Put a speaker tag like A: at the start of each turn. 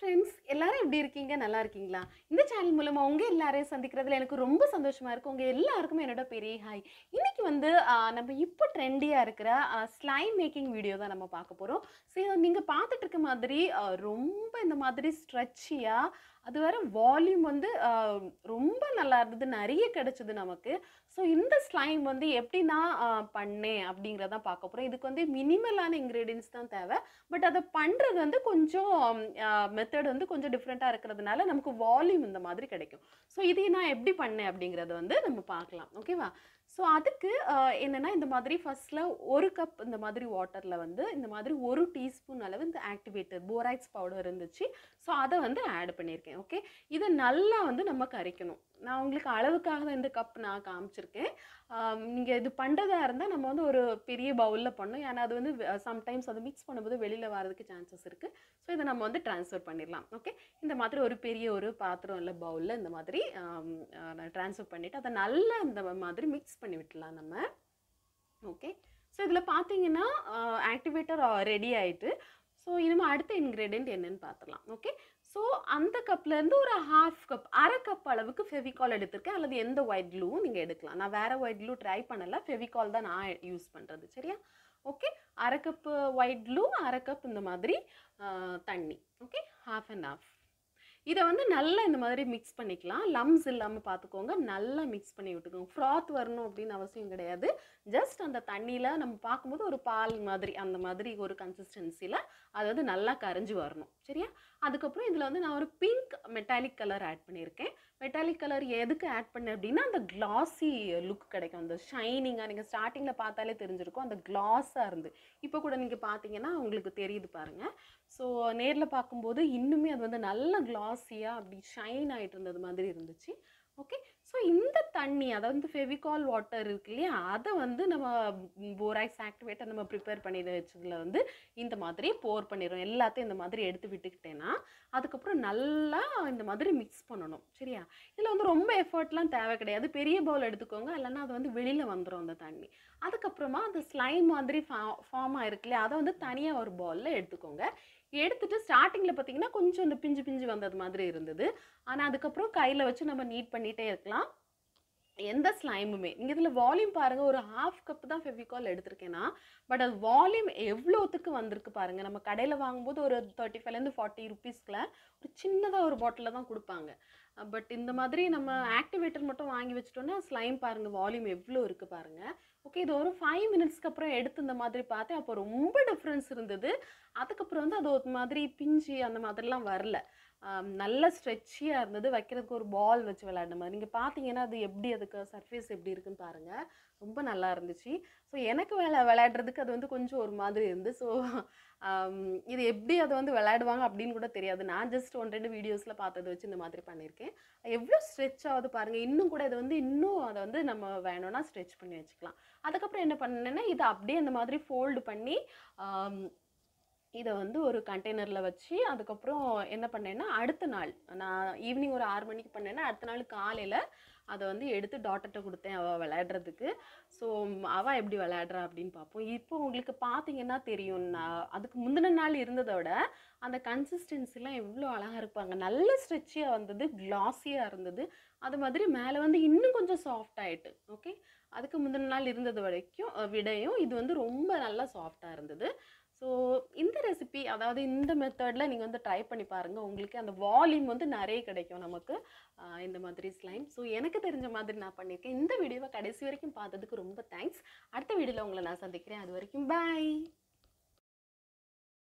A: friends எல்லாரும் எப்படி இருக்கீங்க நல்லா இருக்கீங்களா இந்த சேனல் மூலமா உங்க எல்லாரையும் சந்திக்கிறதுல எனக்கு ரொம்ப சந்தோஷமா இருக்கு உங்க எல்லாருக்குமே என்னோட பெரிய ஹாய் இன்னைக்கு வந்து ஆஹ், நம்ம இப்போ ட்ரெண்டியா இருக்கிற ஸ்லைம் மேக்கிங் வீடியோ தான் நம்ம பார்க்க போறோம் ஸோ நீங்க பார்த்துட்டு இருக்க மாதிரி ஆஹ், ரொம்ப இந்த மாதிரி ஸ்ட்ரெச்சியா அது வேற வால்யூம் வந்து ஆஹ், ரொம்ப நல்லா இருந்தது நிறைய கிடைச்சது நமக்கு ஸோ இந்த ஸ்லைம் வந்து எப்படி நான் ஆஹ், பண்ணேன் அப்படிங்கிறத பார்க்க போறோம் இதுக்கு வந்து மினிமலான இன்க்ரீடியன்ஸ் தான் தேவை பட் அதை பண்ணுறது வந்து கொஞ்சம் மெத்தட் வந்து கொஞ்சம் டிஃப்ரெண்ட்டாக இருக்கிறதுனால நமக்கு வால்யூம் இந்த மாதிரி கிடைக்கும் ஸோ இதை நான் எப்படி பண்ணேன் அப்படிங்கிறத வந்து நம்ம பார்க்கலாம் ஓகேவா ஸோ அதுக்கு ஆஹ், என்னன்னா இந்த மாதிரி ஃபர்ஸ்ட்ல ஒரு கப் இந்த மாதிரி வாட்டரில் வந்து இந்த மாதிரி ஒரு டீஸ்பூன் அளவு இந்த ஆக்டிவேட்டர் போராக்ஸ் பவுடர் இருந்துச்சு ஸோ அதை வந்து ஆட் பண்ணியிருக்கேன் ஓகே இதை நல்லா வந்து நம்ம கரைக்கணும் நான் உங்களுக்கு அளவுக்காக தான் இந்த கப் நான் காமிச்சிருக்கேன் நீங்கள் இது பண்ணுறதா இருந்தால் நம்ம வந்து ஒரு பெரிய பவுலில் பண்ணணும் ஏன்னா அது வந்து சம்டைம்ஸ் அது மிக்ஸ் பண்ணும்போது வெளியில் வரதுக்கு சான்சஸ் இருக்குது ஸோ இதை நம்ம வந்து ட்ரான்ஸ்ஃபர் பண்ணிடலாம் ஓகே இந்த மாதிரி ஒரு பெரிய ஒரு பாத்திரம் இல்லை பவுலில் இந்த மாதிரி ஆம், ஆ, நான் ட்ரான்ஸ்ஃபர் பண்ணிவிட்டு அதை நல்லா இந்த மாதிரி மிக்ஸ் பண்ணி விட்டுலாம் நம்ம ஓகே ஸோ இதில் பார்த்தீங்கன்னா ஆக்டிவேட்டர் ரெடி ஆயிட்டு ஸோ இனிமேல் அடுத்த இன்க்ரீடியன்ட் என்னன்னு பார்த்துலாம் ஓகே ஸோ அந்த கப்லேருந்து ஒரு ஹாஃப் கப் அரை கப் அளவுக்கு ஃபெவிகால் எடுத்திருக்கேன் அல்லது எந்த ஒயிட் க்ளூவும் நீங்கள் எடுக்கலாம் நான் வேறு ஒயிட் க்ளூ ட்ரை பண்ணல ஃபெவிகால் தான் நான் யூஸ் பண்ணுறது சரியா ஓகே அரை கப்பு ஒயிட் க்ளூ அரை கப் இந்த மாதிரி ஆ, தண்ணி ஓகே ஹாஃப் அண்ட் ஹாஃப் இதை வந்து நல்லா இந்த மாதிரி மிக்ஸ் பண்ணிக்கலாம் லம்ஸ் இல்லாமல் பார்த்துக்கோங்க நல்லா மிக்ஸ் பண்ணி விட்டுக்கோங்க ஃப்ராத் வரணும் அப்படின்னு அவசியம் கிடையாது ஜஸ்ட் அந்த தண்ணியில் நம்ம பார்க்கும்போது ஒரு பால் மாதிரி அந்த மாதிரி ஒரு கன்சிஸ்டன்சியில் அது வந்து நல்லா கரைஞ்சி வரணும் சரியா அதுக்கப்புறம் இதில் வந்து நான் ஒரு பிங்க் மெட்டாலிக் கலர் ஆட் பண்ணியிருக்கேன் மெட்டாலிக் கலர் எதுக்கு ஆட் பண்ணேன் அப்படின்னா அந்த கிளாஸி லுக் கிடைக்கும் அந்த ஷைனிங்காக நீங்கள் ஸ்டார்டிங்கில் பார்த்தாலே தெரிஞ்சிருக்கும் அந்த கிளாஸாக இருந்து இப்போ கூட நீங்கள் பார்த்தீங்கன்னா உங்களுக்கு தெரியுது பாருங்கள் ஸோ நேரில் பார்க்கும்போது இன்னுமே அது வந்து நல்ல கிளாஸியாக அப்படி ஷைன் ஆகிட்டு இருந்தது மாதிரி இருந்துச்சு ஓகே ஸோ இந்த தண்ணி அதாவது ஃபெவிகால் வாட்டர் இருக்கு இல்லையா அதை வந்து நம்ம போராக்ஸ் ஆக்டிவேட்டர் நம்ம ப்ரிப்பேர் பண்ணி வச்சதுல வந்து இந்த மாதிரி போர் பண்ணிடும் எல்லாத்தையும் இந்த மாதிரி எடுத்து விட்டுக்கிட்டேன்னா அதுக்கப்புறம் நல்லா இந்த மாதிரி மிக்ஸ் பண்ணணும் சரியா இதில் வந்து ரொம்ப எஃபர்ட்லாம் தேவை கிடையாது பெரிய பவுல் எடுத்துக்கோங்க இல்லைன்னா அது வந்து வெளியில் வந்துடும் அந்த தண்ணி அதுக்கப்புறமா அந்த ஸ்லைம் மாதிரி ஃபா ஃபார்ம் ஆயிருக்கு இல்லையா அதை வந்து தனியாக ஒரு பவுலில் எடுத்துக்கோங்க எடுத்துட்டு ஸ்டார்டிங்கில் பார்த்தீங்கன்னா கொஞ்சம் இந்த பிஞ்சு பிஞ்சு வந்தது மாதிரி இருந்தது ஆனால் அதுக்கப்புறம் கையில் வச்சு நம்ம நீட் பண்ணிகிட்டே இருக்கலாம் எந்த ஸ்லைமுமே நீங்கள் இதில் வால்யூம் பாருங்கள் ஒரு ஹாஃப் கப் தான் ஃபெவிகால் எடுத்திருக்கேன்னா பட் அது வால்யூம் எவ்வளோத்துக்கு வந்திருக்கு பாருங்கள் நம்ம கடையில் வாங்கும்போது ஒரு தேர்ட்டி ஃபைவ்லேருந்து ஃபார்ட்டி ருபீஸ்க்குள்ள ஒரு சின்னதாக ஒரு பாட்டிலில் தான் கொடுப்பாங்க பட் இந்த மாதிரி நம்ம ஆக்டிவேட்டர் மட்டும் வாங்கி வச்சிட்டோம்னா ஸ்லைம் பாருங்கள் வால்யூம் எவ்வளோ இருக்குது பாருங்கள் ஓகே இது ஒரு ஃபைவ் மினிட்ஸ்க்கு அப்புறம் எடுத்து இந்த மாதிரி பார்த்தேன் அப்போ ரொம்ப டிஃப்ரென்ஸ் இருந்தது அதுக்கப்புறம் வந்து அது ஒரு மாதிரி பிஞ்சு அந்த மாதிரிலாம் வரல ஆம், நல்ல ஸ்ட்ரெச்சியாக இருந்தது வைக்கிறதுக்கு ஒரு பால் வச்சு விளையாடின மாதிரி நீங்கள் பார்த்தீங்கன்னா அது எப்படி அதுக்கு சர்ஃபேஸ் எப்படி இருக்குன்னு பாருங்கள் ரொம்ப நல்லா இருந்துச்சு ஸோ எனக்கு விளா விளையாடுறதுக்கு அது வந்து கொஞ்சம் ஒரு மாதிரி இருந்து ஸோ இது எப்படி அதை வந்து விளையாடுவாங்க அப்படின்னு கூட தெரியாது நான் ஜஸ்ட் ஒன் ரெண்டு வீடியோஸில் பார்த்ததை வச்சு இந்த மாதிரி பண்ணியிருக்கேன் எவ்வளோ ஸ்ட்ரெச் ஆகுது பாருங்கள் இன்னும் கூட இது வந்து இன்னும் அதை வந்து நம்ம வேணும்னா ஸ்ட்ரெச் பண்ணி வச்சுக்கலாம் அதுக்கப்புறம் என்ன பண்ணேன்னா இதை அப்படியே இந்த மாதிரி ஃபோல்டு பண்ணி ஆம், இதை வந்து ஒரு கண்டெய்னரில் வச்சு அதுக்கப்புறம் என்ன பண்ணேன்னா அடுத்த நாள் நான் ஈவினிங் ஒரு ஆறு மணிக்கு பண்ணேன்னா அடுத்த நாள் காலையில் அதை வந்து எடுத்து டாட்டர்கிட்ட கொடுத்தேன் அவள் விளையாடுறதுக்கு ஸோ அவள் எப்படி விளையாடுறா அப்படின்னு பார்ப்போம் இப்போ உங்களுக்கு பார்த்தீங்கன்னா தெரியும் நான் அதுக்கு முந்தின நாள் இருந்ததை விட அந்த கன்சிஸ்டன்சிலாம் எவ்வளோ அழகாக இருப்பாங்க நல்ல ஸ்ட்ரெச்சியாக வந்தது கிளாஸியாக இருந்தது அது மாதிரி மேலே வந்து இன்னும் கொஞ்சம் சாஃப்ட் ஆயிட்டு ஓகே அதுக்கு முந்தின நாள் இருந்தது வரைக்கும் அஹ், விடையும் இது வந்து ரொம்ப நல்லா சாஃப்டாக இருந்தது ஸோ இந்த ரெசிபி அதாவது இந்த மெத்தடில் நீங்கள் வந்து ட்ரை பண்ணி பாருங்கள் உங்களுக்கு அந்த வால்யூம் வந்து நிறைய கிடைக்கும் நமக்கு ஆஹ் இந்த மாதிரி ஸ்லைம் ஸோ எனக்கு தெரிஞ்ச மாதிரி நான் பண்ணியிருக்கேன் இந்த வீடியோவை கடைசி வரைக்கும் பார்த்ததுக்கு ரொம்ப தேங்க்ஸ் அடுத்த வீடியோவில் உங்களை நான் சந்திக்கிறேன் அது வரைக்கும் பாய்